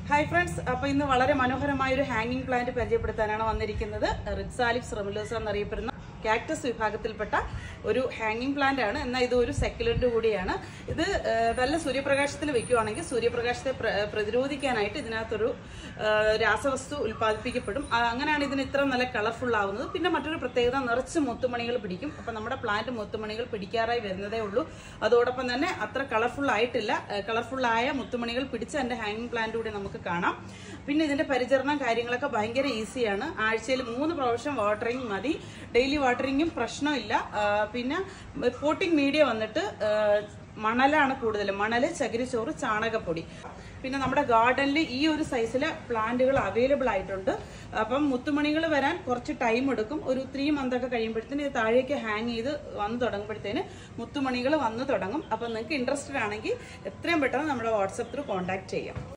hi friends അപ്പൊ ഇന്ന് വളരെ മനോഹരമായ ഒരു ഹാങ്ങിങ് പ്ലാന്റ് പരിചയപ്പെടുത്താനാണ് വന്നിരിക്കുന്നത് റിക്സാലിപ്സ് റെമുലോസ എന്നറിയപ്പെടുന്ന കാക്ടസ് വിഭാഗത്തിൽപ്പെട്ട ഒരു ഹാങ്ങിങ് പ്ലാന്റ് ആണ് എന്നാൽ ഇത് ഒരു സെക്കുലന്റ് കൂടിയാണ് ഇത് ആ, നല്ല സൂര്യപ്രകാശത്തിൽ വെക്കുകയാണെങ്കിൽ സൂര്യപ്രകാശത്തെ പ്ര- പ്രതിരോധിക്കാനായിട്ട് ഇതിനകത്തൊരു ആ, രാസവസ്തു ഉൽപ്പാദിപ്പിക്കപ്പെടും ആ, അങ്ങനെയാണ് ഇതിന് ഇത്ര നല്ല കളർഫുൾ ആവുന്നത് പിന്നെ മറ്റൊരു പ്രത്യേകത നിറച്ച് മുത്തുമണികൾ പിടിക്കും അപ്പൊ നമ്മുടെ പ്ലാന്റ് മുത്തുമണികൾ പിടിക്കാറായി വരുന്നതേ ഉള്ളൂ അതോടൊപ്പം തന്നെ അത്ര കളർഫുൾ ആയിട്ടില്ല കളർഫുൾ ആയ മുത്തുമണികൾ പിടിച്ച എന്റെ ഹാങ്ങിങ് പ്ലാന്റ് കൂടി നമുക്ക് കാണാം പിന്നെ ഇതിന്റെ പരിചരണം കാര്യങ്ങളൊക്കെ ഭയങ്കര ഈസിയാണ് ആഴ്ചയിൽ മൂന്ന് പ്രാവശ്യം വാട്ടറിങ് മതി ഡെയിലി വാട്ടറിങ്ങും പ്രശ്നമില്ല ആ, പിന്നെ പോട്ടിംഗ് മീഡിയ വന്നിട്ട് ആ, മണലാണ് കൂടുതൽ മണല് ചകിരിച്ചോറ് ചാണകപ്പൊടി പിന്നെ നമ്മുടെ ഗാർഡനിൽ ഈ ഒരു സൈസിലെ പ്ലാന്റുകൾ അവൈലബിൾ ആയിട്ടുണ്ട് അപ്പം മുത്തുമണികൾ വരാൻ കുറച്ച് ടൈം എടുക്കും ഒരു ത്രീ മന്ത് ഒക്കെ കഴിയുമ്പോഴത്തേന് ഇത് താഴേക്ക് ഹാങ് ചെയ്ത് വന്ന് തുടങ്ങുമ്പോഴത്തേന് മുത്തുമണികൾ വന്ന് തുടങ്ങും അപ്പം നിങ്ങൾക്ക് ഇൻട്രസ്റ്റഡ് ആണെങ്കിൽ എത്രയും പെട്ടെന്ന് നമ്മുടെ വാട്സപ്പ് ത്രൂ കോൺടാക്ട് ചെയ്യാം